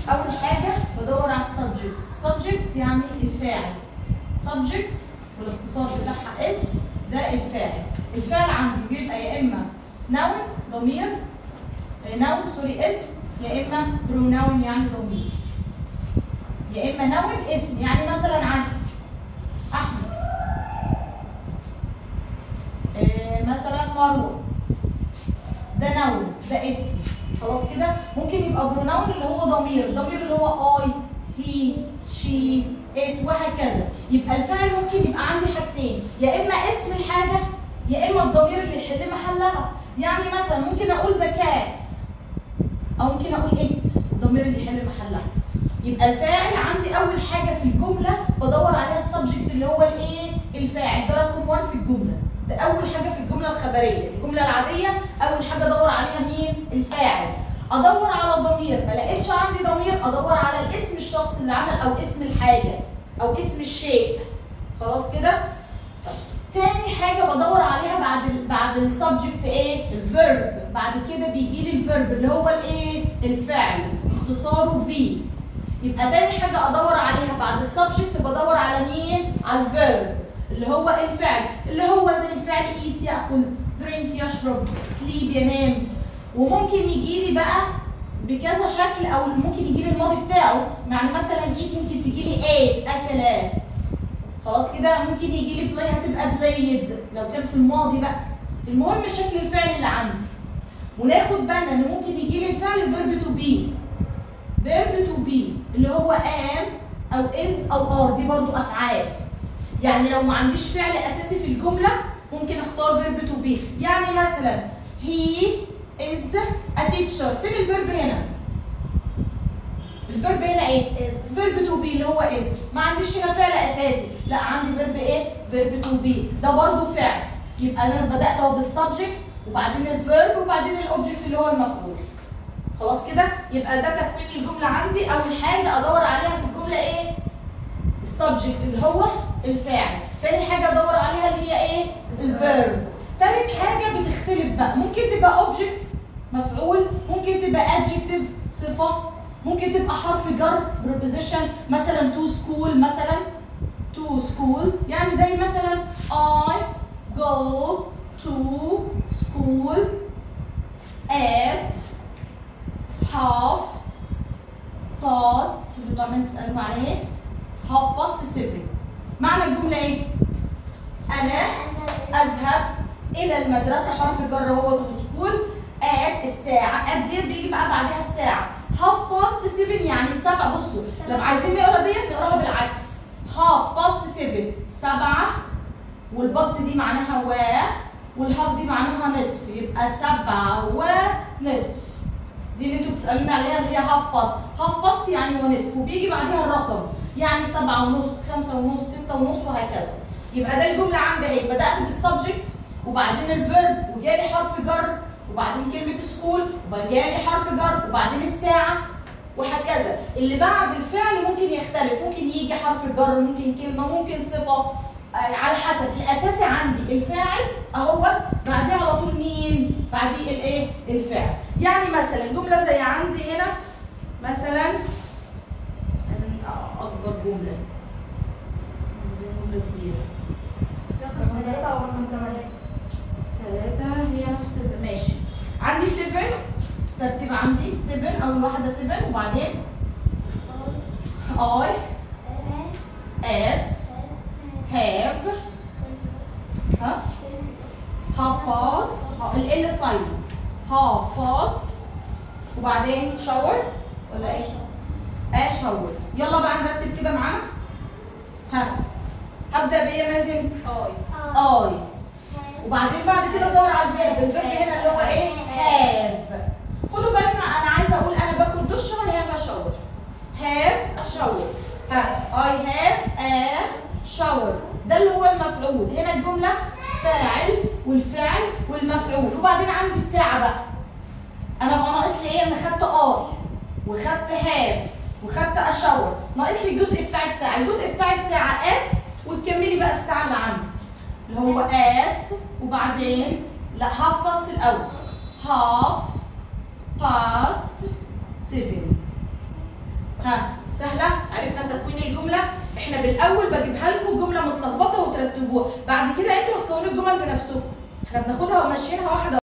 اول حاجه بدور على السبجكت السبجكت يعني الفاعل سبجكت والاختصار بتاعها اس ده الفاعل الفاعل عندي بيبقى يا اما نون ضمير نون سوري اسم يا اما بروناون يعني ضمير يا اما نون اسم يعني مثلا عندي احمد آه، مثلا مروه ده نون ده اسم خلاص كده ممكن يبقى بروناون اللي هو ضمير ضمير اللي هو اي هي شي ات وهكذا يبقى الفعل ممكن يبقى عندي حاجتين يا اما اسم الحاجه يا اما الضمير اللي يحل محلها يعني مثلا ممكن اقول ذا كات او ممكن اقول ات الضمير اللي يحل محلها يبقى الفاعل عندي اول حاجه في الجمله بدور عليها السبجكت اللي هو الايه الفاعل ده رقم 1 في الجمله ده اول حاجه في الجمله الخبريه الجمله العاديه اول حاجه ادور عليها مين الفاعل ادور على ضمير ما لقيتش عندي ضمير ادور على الاسم الشخص اللي عمل او اسم الحاجه او اسم الشيء خلاص كده طب تاني حاجه بدور عليها بعد ال بعد السبجكت ايه الفيرب بعد كده بيجي لي الفيرب اللي هو الايه الفعل اختصاره في يبقى تاني حاجه ادور عليها بعد السبجكت بدور على مين على الفيرب اللي هو الفعل اللي هو زي الفعل ايت ياكل درينك يشرب سليب ينام وممكن يجي لي بقى بكذا شكل او ممكن يجي لي الماضي بتاعه يعني مثلا ايت ممكن تجي لي ate اكل خلاص كده ممكن يجي لي بلاي هتبقى بلايد لو كان في الماضي بقى المهم شكل الفعل اللي عندي وناخد بالنا ان ممكن يجي لي الفعل verb to be verb to be اللي هو am او is او are دي برضو افعال يعني لو ما عنديش فعل اساسي في الجمله ممكن اختار verb to be يعني مثلا he is a teacher فين الفيرب هنا الفيرب هنا ايه is فيرب تو بي اللي هو از ما عنديش هنا فعل اساسي لا عندي فيرب ايه فيرب تو بي ده برضو فعل يبقى انا بدات اهو بالسبجكت وبعدين الفيرب وبعدين الاوبجكت اللي هو المفعول خلاص كده يبقى ده تكوين الجمله عندي اول حاجه ادور عليها في الجمله ايه السبجكت اللي هو الفاعل تاني حاجه ادور عليها اللي هي ايه الفيرب تالت حاجه بتختلف بقى ممكن تبقى اوبجكت مفعول ممكن تبقى adjective صفه ممكن تبقى حرف جر preposition مثلا to school مثلا to school يعني زي مثلا I go to school at half past اللي انتوا عمالين تسألوا عليه half past seven معنى الجملة ايه؟ أنا أذهب إلى المدرسة حرف الجر هو to school at الساعة at ديت بيجي بقى بعدها الساعة half past seven يعني سبعة بصوا لو عايزين نقرا ديت نقراها بالعكس half past seven سبعة والباست دي معناها و والهاف دي معناها نصف يبقى سبعة ونصف دي اللي انتوا بتسألوني عليها اللي هي هاف باست هاف باست يعني ونصف وبيجي بعديها الرقم يعني سبعة ونص خمسة ونص ستة ونص وهكذا يبقى ده الجملة عندي اهي بدأت بالسبجكت وبعدين الفيرب وجالي حرف جر وبعدين كلمة سكول وجالي حرف جر وبعدين الساعة وهكذا اللي بعد الفعل ممكن يختلف ممكن يجي حرف جر ممكن كلمة ممكن صفة آه، على حسب الاساسي عندي الفاعل اهو بعديه على طول مين بعديه الايه الفعل يعني مثلا جمله زي عندي هنا مثلا عايزين اكبر جمله عايزين جمله كبيره رقم ثلاثة أو رقم ثمانية ثلاثة هي نفس ال- ماشي عندي 7 ترتيب عندي 7 أول واحدة 7 وبعدين I at have ها half past ال ال silent half past وبعدين shower ولا ايه؟ اه shower يلا بقى نرتب كده معانا ها هبدأ بإيه يا مازن؟ I I وبعدين بعد كده ادور على الفيرب الفيرب هنا اللي هو ايه هاف خدوا بالنا انا عايزه اقول انا باخد دش ولا هاف اشاور هاف اشاور ها اي هاف ا شاور ده اللي هو المفعول هنا الجمله فاعل والفعل والمفعول وبعدين عندي الساعه بقى انا بقى ناقص لي ايه انا خدت اي وخدت هاف وخدت اشاور ناقص لي الجزء بتاع الساعه الجزء بتاع الساعه ات وتكملي بقى الساعه اللي عندي اللي هو at وبعدين لا half past الأول half past seven ها سهله عرفنا تكوين الجمله احنا بالاول بجيبها لكم الجمله متلخبطه وترتبوها بعد كده انتوا هتكونوا الجمل بنفسكم احنا بناخدها وماشيينها واحده